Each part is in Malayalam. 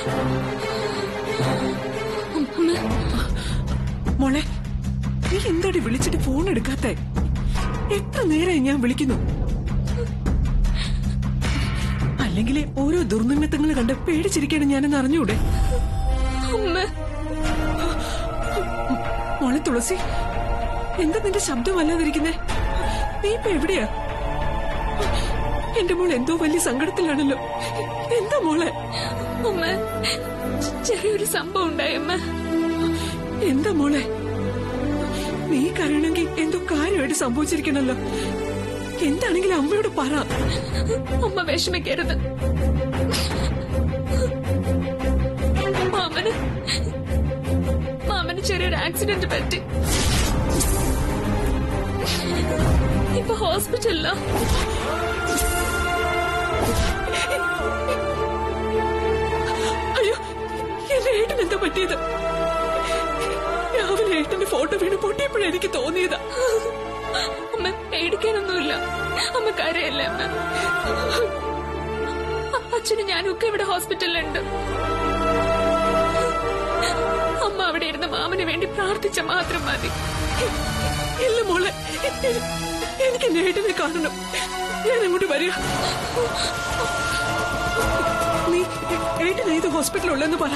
മോളെ നീ എന്താടി വിളിച്ചിട്ട് ഫോൺ എടുക്കാത്തെ എത്ര നേരമായി ഞാൻ വിളിക്കുന്നു അല്ലെങ്കിൽ ഓരോ ദുർനിമിത്തങ്ങൾ കണ്ട് പേടിച്ചിരിക്കാണ് ഞാനെന്ന് അറിഞ്ഞൂടെ അമ്മ മോളെ തുളസി എന്താ നിന്റെ ശബ്ദം വല്ലാതിരിക്കുന്നേ നീ ഇപ്പൊ എവിടെയാ എന്റെ മോൾ എന്തോ വലിയ സങ്കടത്തിലാണല്ലോ എന്താ മോളെ അമ്മ ചെറിയൊരു സംഭവം ഉണ്ടായമ്മ എന്താ മോളെ നീ കരയണമെങ്കിൽ എന്തോ കാര്യമായിട്ട് സംഭവിച്ചിരിക്കണല്ലോ എന്താണെങ്കിലും അമ്മയോട് പറ അമ്മ വിഷമിക്കരുത് മാമന് മാമന് ചെറിയൊരു ആക്സിഡന്റ് പറ്റി ഇപ്പൊ ഹോസ്പിറ്റലിലോ അയ്യോ എന്റെ ഏട്ടൻ എന്താ പറ്റിയത് രാവിലെ ഏട്ടന്റെ ഫോട്ടോ വീണ് പൊട്ടിയപ്പോഴാ എനിക്ക് തോന്നിയതാ അമ്മ പേടിക്കാനൊന്നുമില്ല അമ്മ കരയല്ലേ അമ്മ അ- അച്ഛനും ഞാനും ഒക്കെ ഇവിടെ ഹോസ്പിറ്റലിലുണ്ട് അമ്മ അവിടെ ഇരുന്ന് മാമന് വേണ്ടി പ്രാർത്ഥിച്ച മാത്രം മതി ഇല്ല മോളെ എ- എനിക്ക് എന്റെ ഏട്ടനെ കാണണം ഞാൻ അങ്ങോട്ട് വരിക നീ ഏ- ഏട്ടൻ ഏത് ഹോസ്പിറ്റലുള്ളെന്ന് പറ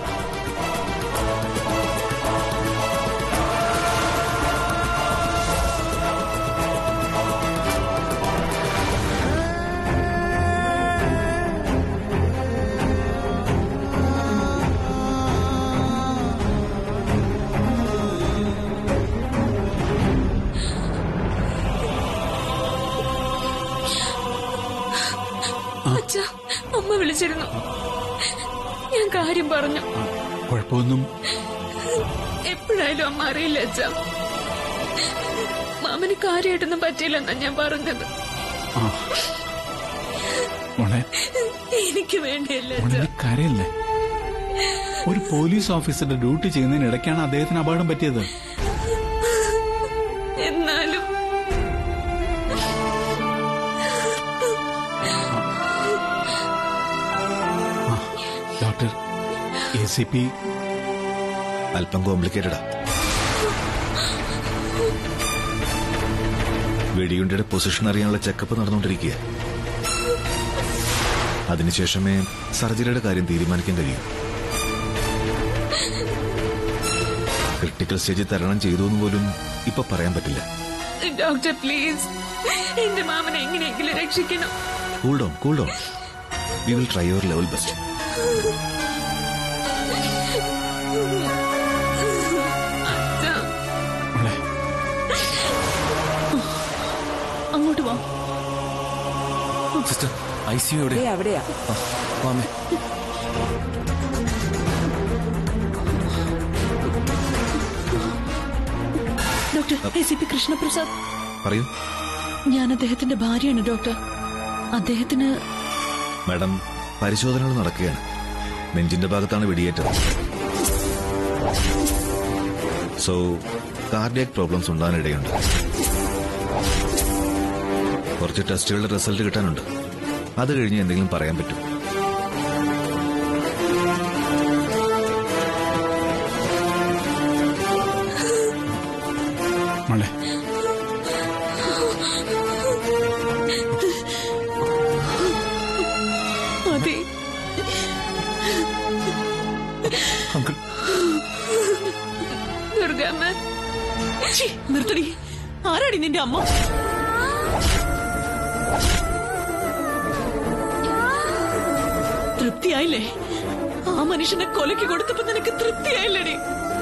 അച്ഛ അമ്മ വിളിച്ചിരുന്നു ഞാൻ കാര്യം പറഞ്ഞു കുഴപ്പമൊന്നും എപ്പോഴായാലും അമ്മ അറിയില്ല അച്ഛ മാമന് കാര്യമായിട്ടൊന്നും പറ്റിയില്ലെന്നാ ഞാൻ പറഞ്ഞത് ആ മോളെ എനിക്ക് വേണ്ടിയല്ല മോളെ അച്ഛ നീ കരയല്ലേ ഒരു പോലീസ് ഓഫീസറുടെ ഡ്യൂട്ടി ചെയ്യുന്നതിനിടയ്ക്കാണ് അദ്ദേഹത്തിന് അപകടം പറ്റിയത് എന്നാലും ആ, ഡോക്ടർ എ സി പി അല്പം കോംപ്ലിക്കേറ്റഡാ വെടിയുണ്ടയുടെ പൊസിഷൻ അറിയാനുള്ള ചെക്കപ്പ് നടന്നുകൊണ്ടിരിക്കുക അതിനുശേഷമേ സർജറിയുടെ കാര്യം തീരുമാനിക്കാൻ കഴിയൂ ക്രിട്ടിക്കൽ സ്റ്റേജിൽ തരണം ചെയ്തു എന്ന് പോലും ഇപ്പൊ പറയാൻ പറ്റില്ല ഡോക്ടർ പ്ലീസ് എന്റെ മാമനെ എങ്ങനെയെങ്കിലും രക്ഷിക്കണം cool down cool down we will try your level best അച്ഛാ മോളെ അങ്ങോട്ട് വാ സിസ്റ്റർ ഐ സി യു എവിടെ അവിടെയാ ആ, വാമേ doctor A C P Krishnaprasad പറയൂ ഞാൻ അദ്ദേഹത്തിന്റെ ഭാര്യയാണ് ഡോക്ടർ അദ്ദേഹത്തിന് മാഡം പരിശോധനകൾ നടക്കുകയാണ് നെഞ്ചിന്റെ ഭാഗത്താണ് വെടിയേറ്റത് സോ കാർഡിയാക് പ്രോബ്ലംസ് ഉണ്ടാകാനിടയുണ്ട് കുറച്ച് ടെസ്റ്റുകളുടെ റിസൾട്ട് കിട്ടാനുണ്ട് അത് കഴിഞ്ഞ് എന്തെങ്കിലും പറയാൻ പറ്റും മോളെ അതെ അങ്കിൾ ദുർഗമ്മ ഛീ, നിർത്തടി ആരാടി നിന്റെ അമ്മ തൃപ്തിയായില്ലേ ആ മനുഷ്യനെ കൊലയ്ക്ക് കൊടുത്തപ്പോ നിനക്ക് തൃപ്തിയായില്ലേടി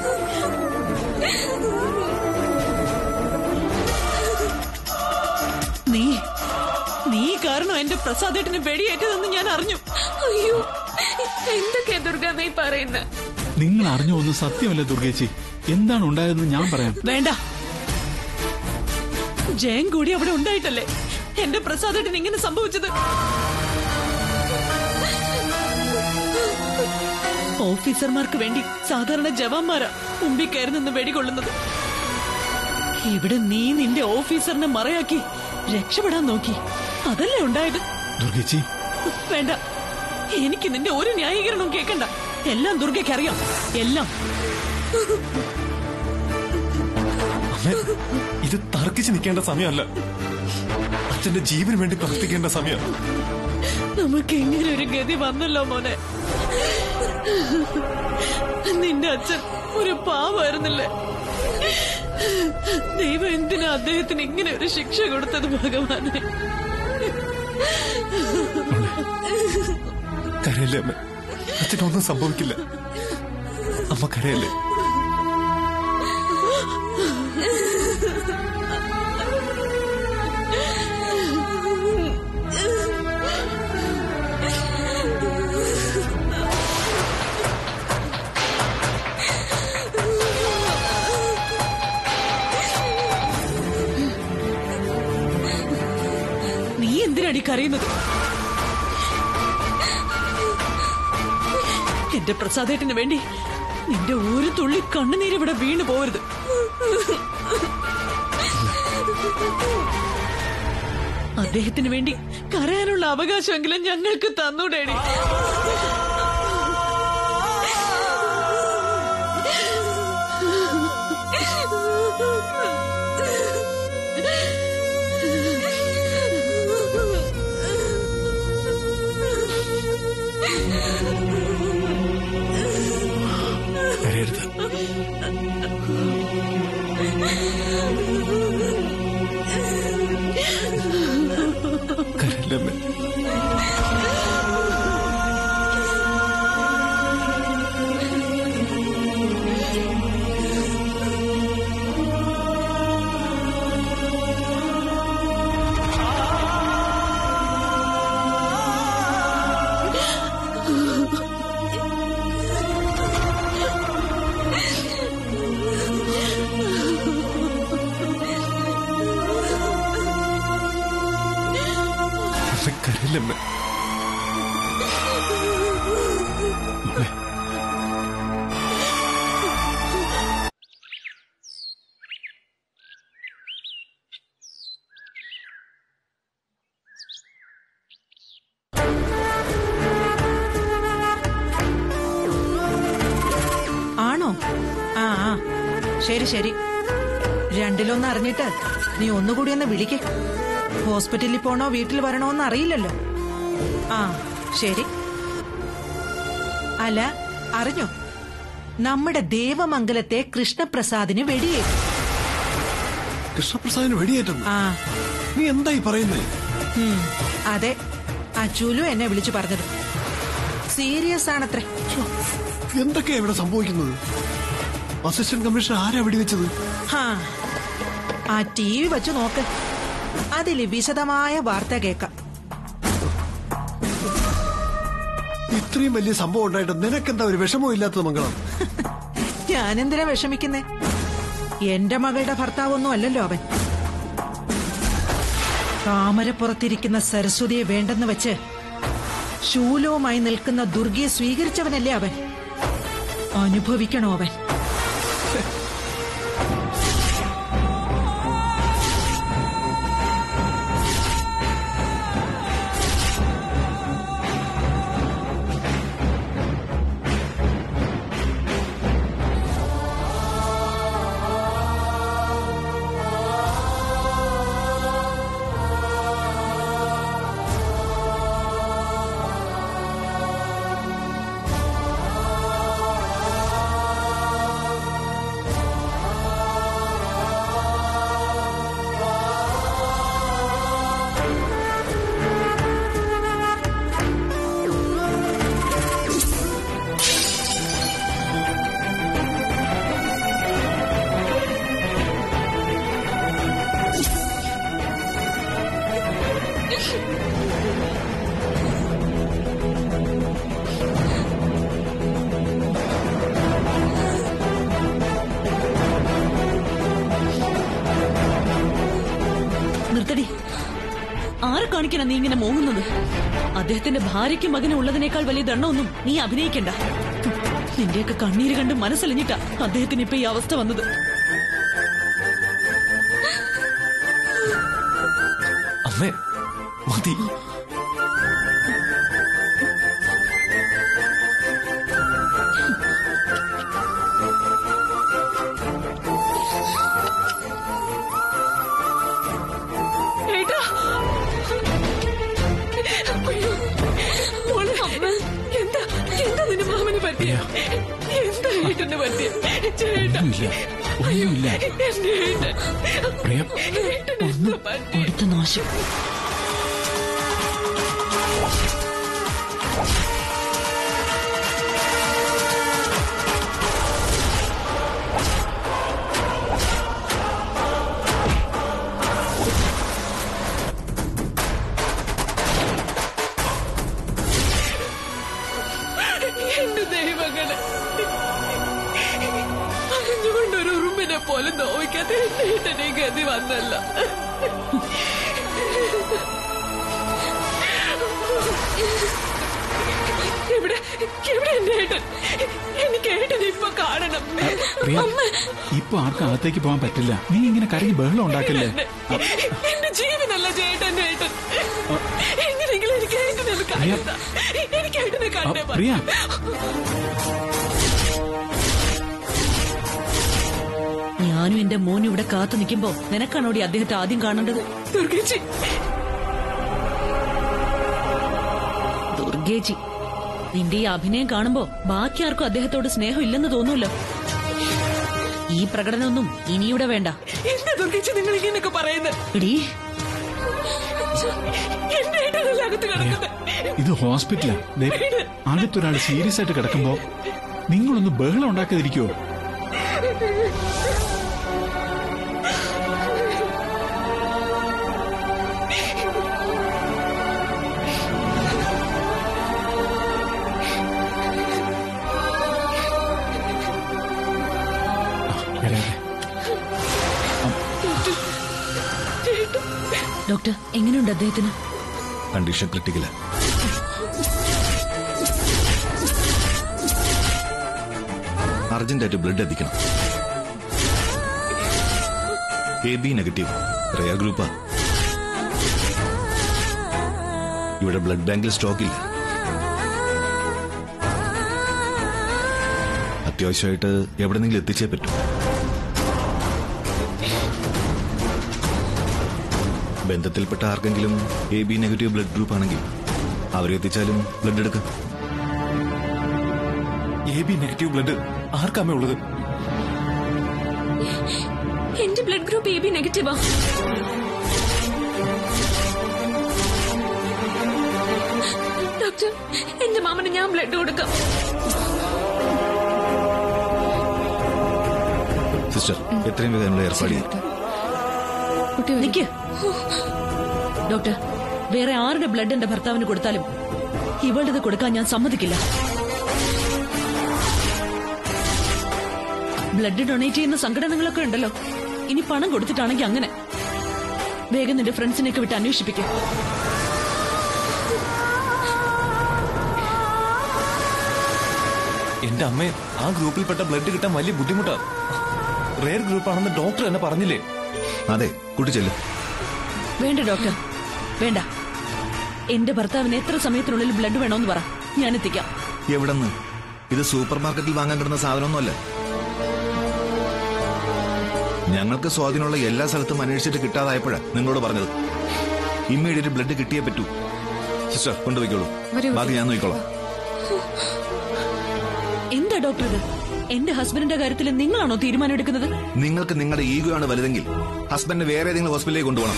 നീ നീ കാരണം എന്റെ പ്രസാദേട്ടന് വെടിയേറ്റതെന്ന് ഞാൻ അറിഞ്ഞു അയ്യോ എന്തൊക്കെയാ ദുർഗമ്മ ഈ പറയുന്നത് നിങ്ങൾ അറിഞ്ഞു ഒന്നും സത്യമല്ല ദുർഗേച്ചി എന്താണ് ഉണ്ടായതെന്ന് ഞാൻ പറയാം വേണ്ട ജയൻ കൂടി അവിടെ ഉണ്ടായിട്ടല്ലേ എന്റെ പ്രസാദേട്ടൻ ഇങ്ങനെ സംഭവിച്ചത് ഓഫീസർമാർക്ക് വേണ്ടി സാധാരണ ജവാന്മാരാ മുമ്പിൽ കയറി നിന്ന് വെടികൊള്ളുന്നത് ഇവിടെ നീ നിന്റെ ഓഫീസറിനെ മറയാക്കി രക്ഷപ്പെടാൻ നോക്കി അതല്ലേ ഉണ്ടായത് ദുർഗേച്ചി വേണ്ട എനിക്ക് നിന്റെ ഒരു ന്യായീകരണവും കേൾക്കണ്ട എല്ലാം ദുർഗയ്ക്ക് അറിയാം എല്ലാം അമ്മേ ഇത് തർക്കിച്ച് നിൽക്കേണ്ട സമയമല്ല അച്ഛന്റെ ജീവന് വേണ്ടി പ്രവർത്തിക്കേണ്ട സമയം നമുക്ക് ഇങ്ങനെ ഒരു ഗതി വന്നല്ലോ മോനെ നിന്റെ അച്ഛൻ ഒരു പാവായിരുന്നില്ലേ ദൈവം എന്തിനാ അദ്ദേഹത്തിന് ഇങ്ങനെ ഒരു ശിക്ഷ കൊടുത്തത് ഭഗവാനെ കരയല്ലേ അമ്മ അച്ഛനൊന്നും സംഭവിക്കില്ല അമ്മ കരയല്ലേ നീ എന്തിനാടി കരയുന്നത് എന്റെ പ്രസാദേട്ടന് വേണ്ടി നിന്റെ ഒരു തുള്ളി കണ്ണുനീര് ഇവിടെ വീണു പോകരുത് അദ്ദേഹത്തിന് വേണ്ടി കരയാനുള്ള അവകാശമെങ്കിലും ഞങ്ങൾക്ക് തന്നൂടേടി കരയരുത് കരയല്ലേ അമ്മേ അമ്മ കരയല്ലേ അമ്മേ അമ്മേ ആണോ ആ ആ ശരി ശരി രണ്ടിലൊന്ന് അറിഞ്ഞിട്ട് നീ ഒന്നുകൂടി ഒന്ന് വിളിക്ക് ഹോസ്പിറ്റലിൽ പോണോ വീട്ടിൽ വരണോന്ന് അറിയില്ലല്ലോ ആ ശരി അല്ല അറിഞ്ഞോ നമ്മുടെ ദേവമംഗലത്തെ കൃഷ്ണപ്രസാദിന് വെടിയേറ്റു കൃഷ്ണപ്രസാദിന് വെടിയേറ്റെന്ന് ആ നീ എന്തായി പറയുന്നേ ഉം, അതെ അച്ചൂലു എന്നെ വിളിച്ചു പറഞ്ഞത് സീരിയസ് ആണത്രേ ശ്ശോ, എന്തൊക്കെയാ ഇവിടെ സംഭവിക്കുന്നത് അസിസ്റ്റന്റ് കമ്മീഷണർ ആരാ വെടിവെച്ചത് ഹാ ആ ടി വി വെച്ച് നോക്ക് അതില് വിശദമായ വാർത്ത കേക്കാം ഇത്രയും വലിയ സംഭവം ഉണ്ടായിട്ട് നിനക്കെന്താ ഒരു വിഷമവും ഇല്ലാത്തത് മംഗളം ഞാനെന്തിനാ വിഷമിക്കുന്നേ എന്റെ മകളുടെ ഭർത്താവൊന്നും അല്ലല്ലോ അവൻ താമരപ്പുറത്തിരിക്കുന്ന സരസ്വതിയെ വേണ്ടെന്ന് വെച്ച് ശൂലവുമായി നിൽക്കുന്ന ദുർഗയെ സ്വീകരിച്ചവനല്ലേ അവൻ അനുഭവിക്കണോ അവൻ നിർത്തടി ആരെ കാണിക്കാനാ നീ ഇങ്ങനെ മോങ്ങുന്നത് അദ്ദേഹത്തിന്റെ ഭാര്യയ്ക്കും മകനും ഉള്ളതിനേക്കാൾ വലിയ ദണ്ണമൊന്നും നീ അഭിനയിക്കണ്ട ഹും, നിന്റെയൊക്കെ കണ്ണീര് കണ്ട് മനസ്സലിഞ്ഞിട്ടാ അദ്ദേഹത്തിന് ഇപ്പൊ ഈ അവസ്ഥ വന്നത് അമ്മേ മതി പറ്റി ചേട്ടാ ഒന്നുമില്ല ഒന്നുമില്ല എന്റെ ഏട്ടൻ പ്രിയ ഏട്ടന് എന്താ പറ്റി അടുത്ത നാശം എന്റെ ദൈവങ്ങളെ അറിഞ്ഞുകൊണ്ടൊരു ഉറുമ്പിനെ പോലെ നോവിക്കാതെ എന്റെ ഏട്ടനെ ഗതി വന്നല്ല എവിടെ എവിടെ എന്റെ ഏട്ടൻ എനിക്ക് ഏട്ടൻ ഇപ്പൊ കാണണം പ്രിയ അമ്മ ഇപ്പൊ ആർക്കും അകത്തേക്ക് പോകാൻ പറ്റില്ല നീ ഇങ്ങനെ കരഞ്ഞ് ബഹളം ഉണ്ടാക്കല്ലേ എന്റെ ജീവനല്ല ചേട്ടന്റെ ഏട്ടൻ എങ്ങനെയെങ്കിലും എനിക്ക് ഏട്ടനെ ഒന്ന് കണ്ടെത്താ എനിക്ക് ഏട്ടനെ ആ, കണ്ടേ പ്രിയ ഞാനും എന്റെ മോനും ഇവിടെ കാത്തു നിൽക്കുമ്പോ നിനക്കാണോടി അദ്ദേഹത്തെ ആദ്യം കാണേണ്ടത് ദുർഗേച്ചി ദുർഗേജി നിന്റെ ഈ അഭിനയം കാണുമ്പോ ബാക്കി ആർക്കും അദ്ദേഹത്തോട് സ്നേഹം ഇല്ലെന്ന് തോന്നുമല്ലോ ഈ പ്രകടനമൊന്നും ഇനിയുടെ വേണ്ട എന്താ ദുർഗേച്ചി നിങ്ങൾ ഇങ്ങനെയൊക്കെ പറയുന്നത് എടീ എന്റെ ഏട്ടനല്ല അകത്ത് കിടക്കുന്നത് ഇത് ഹോസ്പിറ്റലാ ദേ, അകത്തൊരാൾ സീരിയസ് ആയിട്ട് കിടക്കുമ്പോ നിങ്ങളൊന്ന് ബഹളം ഉണ്ടാക്കാതിരിക്കോ ഡോക്ടർ എങ്ങനെയുണ്ട് അദ്ദേഹത്തിന് കണ്ടീഷൻ ക്രിട്ടിക്കല അർജന്റായിട്ട് ബ്ലഡ് എത്തിക്കണം എ ബി നെഗറ്റീവ് റെയർ ഗ്രൂപ്പാ ഇവിടെ ബ്ലഡ് ബാങ്കിൽ സ്റ്റോക്ക് ഇല്ല അത്യാവശ്യമായിട്ട് എവിടെന്നെങ്കിലും എത്തിച്ചേ പറ്റൂ ബന്ധത്തിൽപ്പെട്ട ആർക്കെങ്കിലും A B negative blood group ആണെങ്കിൽ അവരെ എത്തിച്ചാലും ബ്ലഡ് എടുക്കാം എ ബി നെഗറ്റീവ് ബ്ലഡ് ആർക്കാമേ ഉള്ളത് എന്റെ ബ്ലഡ് ഗ്രൂപ്പ് എ ബി നെഗറ്റീവാ ഡോക്ടർ എന്റെ മാമന് ഞാൻ ബ്ലഡ് കൊടുക്കാം സിസ്റ്റർ എത്രയും വേഗം അതിനുള്ള ഏർപ്പാട് ചെയ്യും നിക്ക് ഡോക്ടർ വേറെ ആരുടെ ബ്ലഡ് എന്റെ ഭർത്താവിന് കൊടുത്താലും ഇവളുടേത് കൊടുക്കാൻ ഞാൻ സമ്മതിക്കില്ല ബ്ലഡ് ഡൊണേറ്റ് ചെയ്യുന്ന സംഘടനകളൊക്കെ ഉണ്ടല്ലോ ഇനി പണം കൊടുത്തിട്ടാണെങ്കിൽ അങ്ങനെ വേഗം നിന്റെ ഫ്രണ്ട്സിനെയൊക്കെ വിട്ട് അന്വേഷിപ്പിക്കും എന്റെ അമ്മേ ആ ഗ്രൂപ്പിൽപ്പെട്ട ബ്ലഡ് കിട്ടാൻ വലിയ ബുദ്ധിമുട്ടാ റെയർ ഗ്രൂപ്പാണെന്ന് ഡോക്ടർ എന്നെ പറഞ്ഞില്ലേ അതെ കുട്ടി ചെല്ലും വേണ്ട ഡോക്ടർ വേണ്ട എന്റെ ഭർത്താവിന് എത്ര സമയത്തിനുള്ളിൽ ബ്ലഡ് വേണോന്ന് പറ ഞാൻ എത്തിക്കാം എവിടെന്ന് ഇത് സൂപ്പർ മാർക്കറ്റിൽ വാങ്ങാൻ കിട്ടുന്ന സാധനമൊന്നുമല്ല ഞങ്ങൾക്ക് സ്വാധീനമുള്ള എല്ലാ സ്ഥലത്തും അന്വേഷിച്ചിട്ട് കിട്ടാതായപ്പോഴാ നിങ്ങളോട് പറഞ്ഞത് ഇമ്മീഡിയറ്റ് ബ്ലഡ് കിട്ടിയേ പറ്റൂ സിസ്റ്റർ കൊണ്ടുപോയിക്കോളൂ ബാക്കി ഞാൻ നോക്കിക്കോളാം എന്താ ഡോക്ടർ ഇത് എന്റെ ഹസ്ബൻഡിന്റെ കാര്യത്തിൽ നിങ്ങളാണോ തീരുമാനം എടുക്കുന്നത് നിങ്ങൾക്ക് നിങ്ങളുടെ ഈഗോ ആണ് വലുതെങ്കിൽ ഹസ്ബൻഡിനെ വേറെ ഏതെങ്കിലും ഹോസ്പിറ്റലിലേക്ക് കൊണ്ടുപോകണം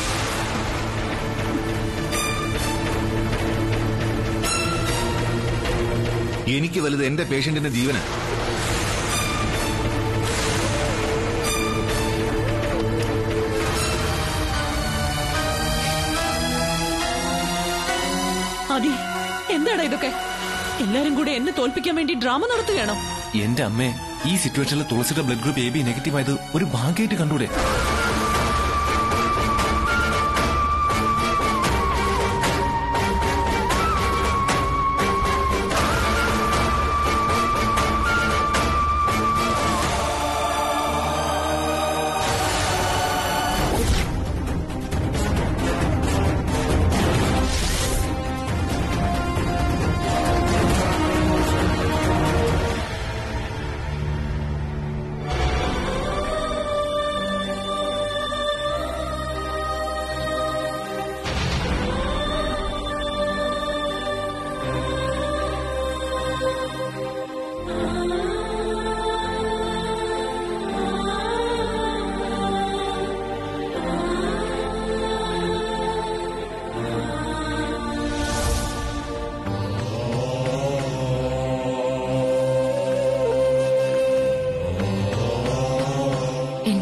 എനിക്ക് വലുത് എന്റെ പേഷ്യന്റിന്റെ ജീവന് അതി എന്താടാ ഇതൊക്കെ എല്ലാരും കൂടെ എന്നെ തോൽപ്പിക്കാൻ വേണ്ടി ഡ്രാമ നടത്തുകയാണോ എന്റെ അമ്മേ ഈ സിറ്റുവേഷനിൽ തുളസിയുടെ blood group A B negative ആയത് ഒരു ഭാഗ്യമായിട്ട് കണ്ടൂടെ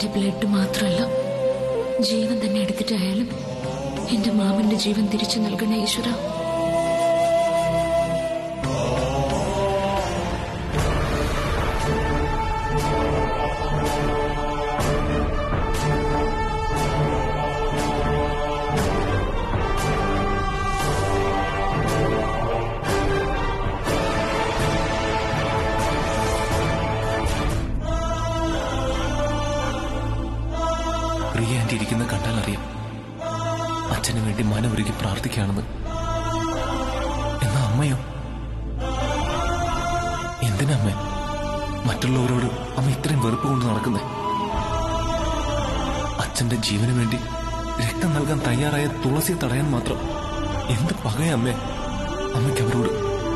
ബ്ലഡ് മാത്രമല്ല ജീവൻ തന്നെ എടുത്തിട്ടായാലും എന്റെ മാമന്റെ ജീവൻ തിരിച്ചു നൽകണ ഈശ്വര പ്രിയ ആന്റി ഇരിക്കുന്ന കണ്ടാൽ അറിയാം അച്ഛന് വേണ്ടി മനമൊരുക്കി പ്രാർത്ഥിക്കുകയാണെന്ന് എന്നാ അമ്മയോ എന്തിനാ അമ്മ മറ്റുള്ളവരോട് അമ്മ ഇത്രയും വെറുപ്പ് കൊണ്ട് നടക്കുന്നേ അച്ഛന്റെ ജീവന് വേണ്ടി രക്തം നൽകാൻ തയ്യാറായ തുളസിയെ തടയാൻ മാത്രം എന്ത് പകയ അമ്മേ അമ്മയ്ക്ക് അവരോട്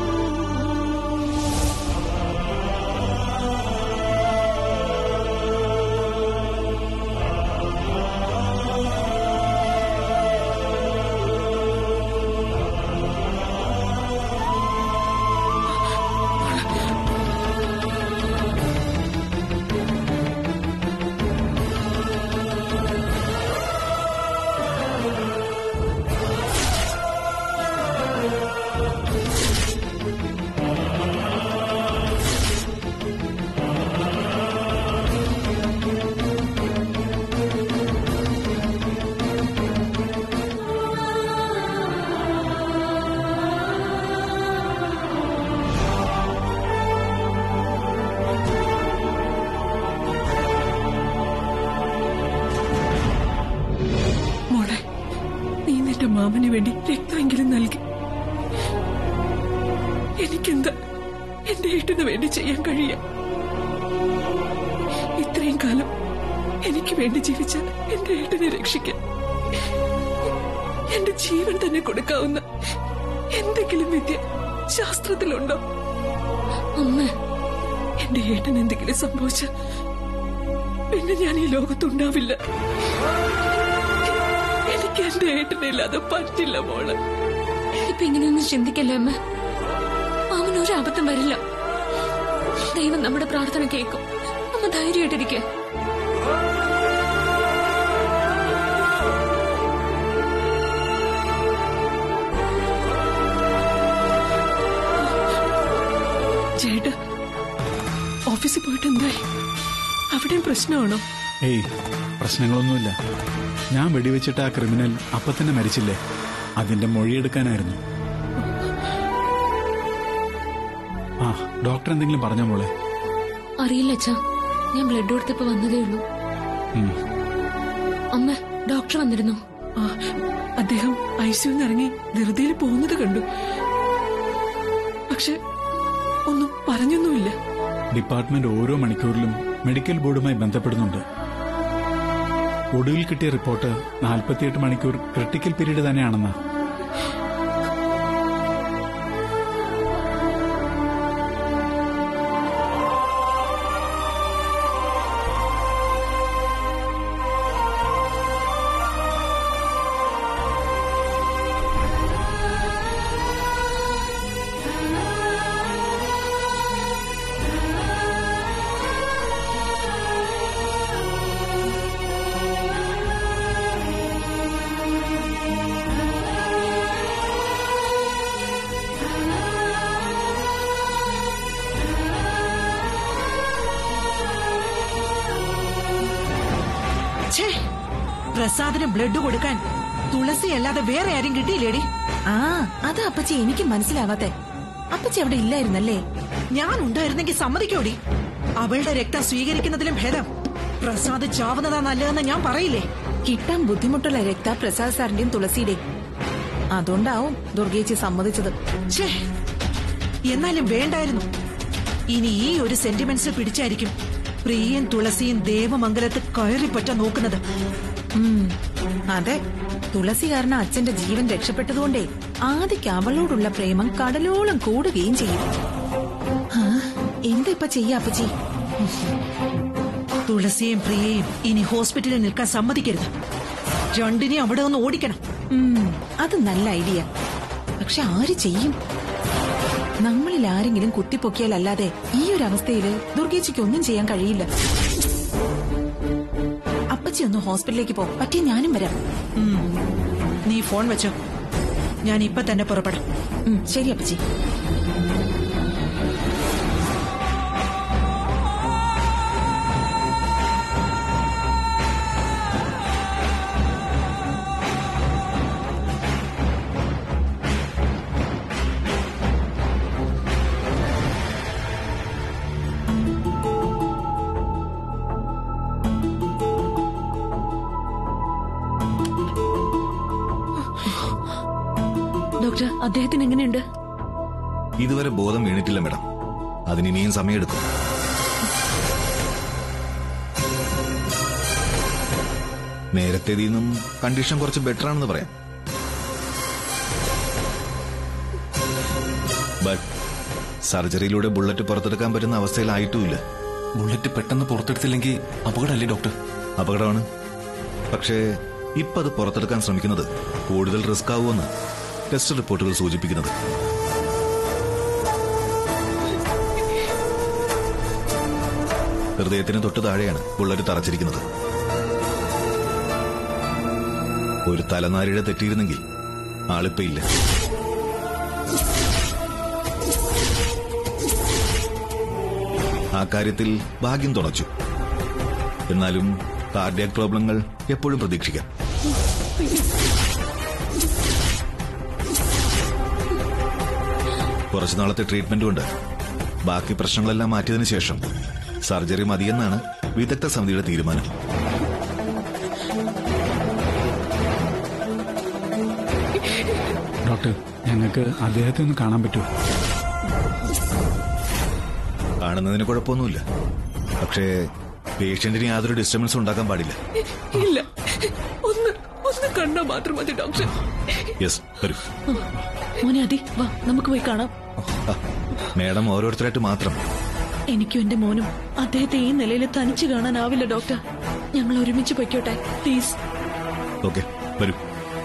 മോളെ നീ നിന്റെ മാമന് വേണ്ടി രക്തമെങ്കിലും നൽകി എനിക്കെന്താ എന്റെ ഏട്ടന് വേണ്ടി ചെയ്യാൻ കഴിയാ ഇത്രയും കാലം എനിക്ക് വേണ്ടി ജീവിച്ച എന്റെ ഏട്ടനെ രക്ഷിക്കാൻ എന്റെ ജീവൻ തന്നെ കൊടുക്കാവുന്ന എന്തെങ്കിലും വിദ്യ ശാസ്ത്രത്തിലുണ്ടോ അമ്മ എന്റെ ഏട്ടൻ എന്തെങ്കിലും സംഭവിച്ച പിന്നെ ഞാൻ ഈ ലോകത്തുണ്ടാവില്ല എനിക്ക് എന്റെ ഏട്ടനെ ഇല്ലാതെ പറ്റില്ല മോള് ഇപ്പൊ ഇങ്ങനെയൊന്നും ചിന്തിക്കല്ലേ അമ്മ മാമന് ഒരു അബദ്ധം വരില്ല ദൈവം നമ്മുടെ പ്രാർത്ഥന കേൾക്കും അമ്മ ധൈര്യമായിട്ടിരിക്കെ ചേട്ടാ ഓഫീസിൽ പോയിട്ട് എന്തായി അവിടെയും പ്രശ്നമാണോ ഏയ് പ്രശ്നങ്ങളൊന്നുമില്ല ഞാൻ വെടിവെച്ചിട്ട് ആ ക്രിമിനൽ അപ്പൊ തന്നെ മരിച്ചില്ലേ അതിന്റെ മൊഴിയെടുക്കാനായിരുന്നു ആ ഡോക്ടർ എന്തെങ്കിലും പറഞ്ഞോ മോളെ അറിയില്ല അച്ഛാ ഞാൻ ബ്ലഡ് കൊടുത്തപ്പോ വന്നതേ ഉള്ളൂ ഉം. അമ്മ ഡോക്ടർ വന്നിരുന്നു ആ അദ്ദേഹം ഐസിയുന്ന് ഇറങ്ങി ധൃതിയിൽ പോകുന്നത് കണ്ടു പക്ഷെ ഒന്നും പറഞ്ഞൊന്നുമില്ല ഡിപ്പാർട്ട്മെന്റ് ഓരോ മണിക്കൂറിലും മെഡിക്കൽ ബോർഡുമായി ബന്ധപ്പെടുന്നുണ്ട് ഒടുവിൽ കിട്ടിയ റിപ്പോർട്ട് നാൽപ്പത്തിയെട്ട് മണിക്കൂർ ക്രിട്ടിക്കൽ പീരീഡ് തന്നെയാണെന്നാ ഛേ പ്രസാദിന് ബ്ലഡ് കൊടുക്കാൻ തുളസി അല്ലാതെ വേറെ ആരും കിട്ടിയില്ലേടി ആ അതാ അപ്പച്ചി എനിക്ക് മനസ്സിലാവാത്തെ അപ്പച്ചി അവിടെ ഇല്ലായിരുന്നല്ലേ ഞാൻ ഉണ്ടായിരുന്നെങ്കിൽ സമ്മതിക്കോടി അവളുടെ രക്തം സ്വീകരിക്കുന്നതിലും ഭേദം പ്രസാദ് ചാവുന്നതാ നല്ലതെന്ന് ഞാൻ പറയില്ലേ കിട്ടാൻ ബുദ്ധിമുട്ടുള്ള രക്ത പ്രസാദ് സാറിന്റെയും തുളസിയുടെയും അതുകൊണ്ടാവും ദുർഗേച്ചി സമ്മതിച്ചത് ഛേ എന്നാലും വേണ്ടായിരുന്നു ഇനി ഈ ഒരു സെന്റിമെന്റ്സ് പിടിച്ചായിരിക്കും പ്രിയൻ തുളസിയും ദേവമംഗലത്ത് കയറിപ്പറ്റ നോക്കുന്നത് ഉം, അതെ തുളസി കാരണം അച്ഛന്റെ ജീവൻ രക്ഷപ്പെട്ടതുകൊണ്ടേ ആദിക്ക് അവളോടുള്ള പ്രേമം കടലോളം കൂടുകയും ചെയ്യും ആ, എന്താ ഇപ്പൊ ചെയ്യാ അപ്പച്ചി തുളസിയെയും പ്രിയയും ഇനി ഹോസ്പിറ്റലിൽ നിൽക്കാൻ സമ്മതിക്കരുത് രണ്ടിനെയും അവിടെ ഒന്ന് ഓടിക്കണം ഉം, അത് നല്ല ഐഡിയ പക്ഷെ ആര് ചെയ്യും നമ്മളിൽ ആരെങ്കിലും കുത്തിപ്പൊക്കിയാലല്ലാതെ ഈ ഒരു അവസ്ഥയില് ദുർഗേച്ചിക്ക് ഒന്നും ചെയ്യാൻ കഴിയില്ല അപ്പച്ചി ഒന്ന് ഹോസ്പിറ്റലിലേക്ക് പോ പറ്റിയ ഞാനും വരാം ഉം. നീ ഫോൺ വെച്ചോ ഞാൻ ഇപ്പൊ തന്നെ പുറപ്പെടാം ഉം, ശരി അപ്പച്ചി ഡോക്ടർ അദ്ദേഹത്തിന് എങ്ങനെയുണ്ട് ഇതുവരെ ബോധം വീണിട്ടില്ല മേഡം അതിനിനിയും സമയമെടുക്കും നേരത്തേതിൽ നിന്നും കണ്ടീഷൻ കുറച്ച് ബെറ്റർ ആണെന്ന് പറയാം ബട്ട് സർജറിയിലൂടെ ബുള്ളറ്റ് പുറത്തെടുക്കാൻ പറ്റുന്ന അവസ്ഥയിലായിട്ടുമില്ല ബുള്ളറ്റ് പെട്ടെന്ന് പുറത്തെടുത്തില്ലെങ്കിൽ അപകടമല്ലേ ഡോക്ടർ അപകടമാണ് പക്ഷേ ഇപ്പൊ അത് പുറത്തെടുക്കാൻ ശ്രമിക്കുന്നത് കൂടുതൽ റിസ്ക് ആവുമെന്ന് ടെസ്റ്റ് റിപ്പോർട്ടുകൾ സൂചിപ്പിക്കുന്നത് ഹൃദയത്തിന് തൊട്ട് താഴെയാണ് ബുള്ളറ്റ് തറച്ചിരിക്കുന്നത് ഒരു തലനാരിഴ തെറ്റിയിരുന്നെങ്കിൽ ആളിപ്പ ഇല്ല ആ കാര്യത്തിൽ ഭാഗ്യം തുണച്ചു എന്നാലും കാർഡിയാക് പ്രോബ്ലങ്ങൾ എപ്പോഴും പ്രതീക്ഷിക്കാം കുറച്ചു നാളത്തെ ട്രീറ്റ്മെന്റ് കൊണ്ട് ബാക്കി പ്രശ്നങ്ങളെല്ലാം മാറ്റിയതിനു ശേഷം സർജറി മതിയെന്നാണ് വിദഗ്ധ സമിതിയുടെ തീരുമാനം ഡോക്ടർ ഞങ്ങൾക്ക് അദ്ദേഹത്തെ ഒന്ന് കാണാൻ പറ്റുമോ കാണുന്നതിന് കുഴപ്പമൊന്നുമില്ല പക്ഷേ പേഷ്യന്റിന് യാതൊരു ഡിസ്റ്റർബൻസും ഉണ്ടാക്കാൻ പാടില്ല ഇല്ല ഒന്ന് ഒന്ന് കണ്ടാ മാത്രം മതി ഡോക്ടർ യെസ് വരൂ മോനെ അതി വാ നമുക്ക് പോയി കാണാം ആ, മേഡം ഓരോരുത്തരായിട്ട് മാത്രം എനിക്കും എന്റെ മോനും അദ്ദേഹത്തെ ഈ നിലയിൽ തനിച്ചു കാണാനാവില്ല ഡോക്ടർ ഞങ്ങൾ ഒരുമിച്ച് പൊയ്ക്കോട്ടെ പ്ലീസ് ഓക്കെ വരൂ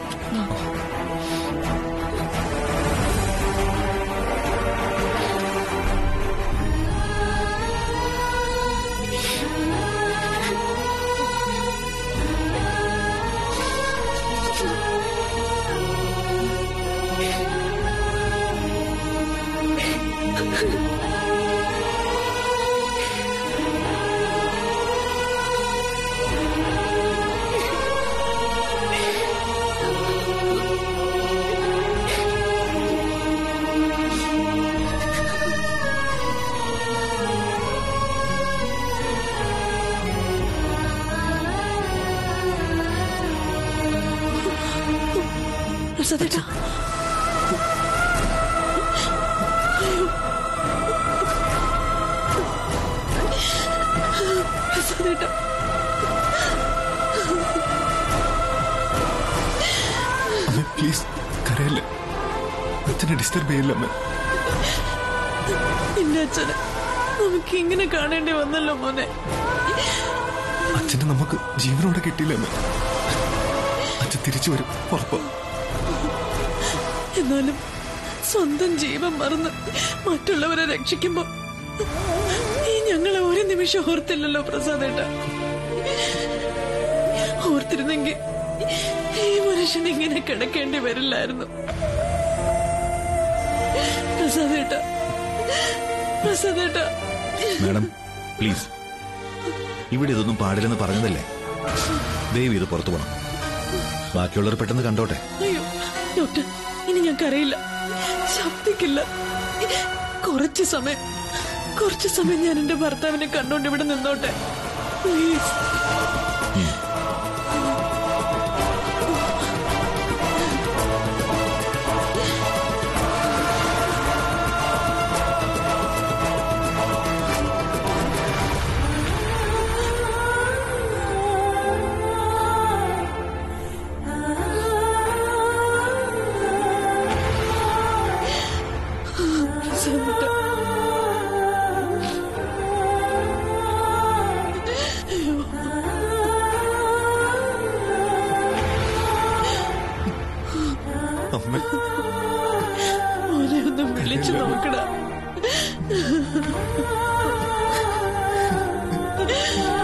പ്രസാദേട്ടാ പ്രസാദേട്ടാ അമ്മ പ്ലീസ് കരയല്ലേ അച്ഛനെ ഡിസ്റ്റർബ് ചെയ്യില്ല അമ്മ എന്റെ അച്ഛനെ നമുക്ക് ഇങ്ങനെ കാണേണ്ടി വന്നല്ലോ മോനെ അച്ഛനെ നമുക്ക് ജീവനോടെ കിട്ടിയില്ല അമ്മ അച്ഛൻ തിരിച്ചു വരും ഉറപ്പ് എന്നാലും സ്വന്തം ജീവൻ മറന്ന് മറ്റുള്ളവരെ രക്ഷിക്കുമ്പോ ഈ ഞങ്ങളെ ഒരു നിമിഷം ഓർത്തില്ലല്ലോ പ്രസാദേട്ട ഓർത്തിരുന്നെങ്കിൽ ഈ മനുഷ്യൻ ഇങ്ങനെ കിടക്കേണ്ടി വരില്ലായിരുന്നു പ്രസാദേട്ട പ്രസാദേട്ട മാഡം പ്ലീസ് ഇവിടെ ഇതൊന്നും പാടില്ലെന്ന് പറഞ്ഞതല്ലേ ദയവ് ഇത് പുറത്തു പോകണം ബാക്കിയുള്ളവർ പെട്ടെന്ന് കണ്ടോട്ടെ അയ്യോ ഡോക്ടർ ഇനി ഞങ്ങൾക്കറിയില്ല ശബ്ദിക്കില്ല കുറച്ച് സമയം കുറച്ച് സമയം ഞാൻ എന്റെ ഭർത്താവിനെ കണ്ടോണ്ട് ഇവിടെ നിന്നോട്ടെ പ്ലീസ് പ്രസാദേട്ടാ അമ്മ മോനെ ഒന്ന് വിളിച്ചു നോക്കടാ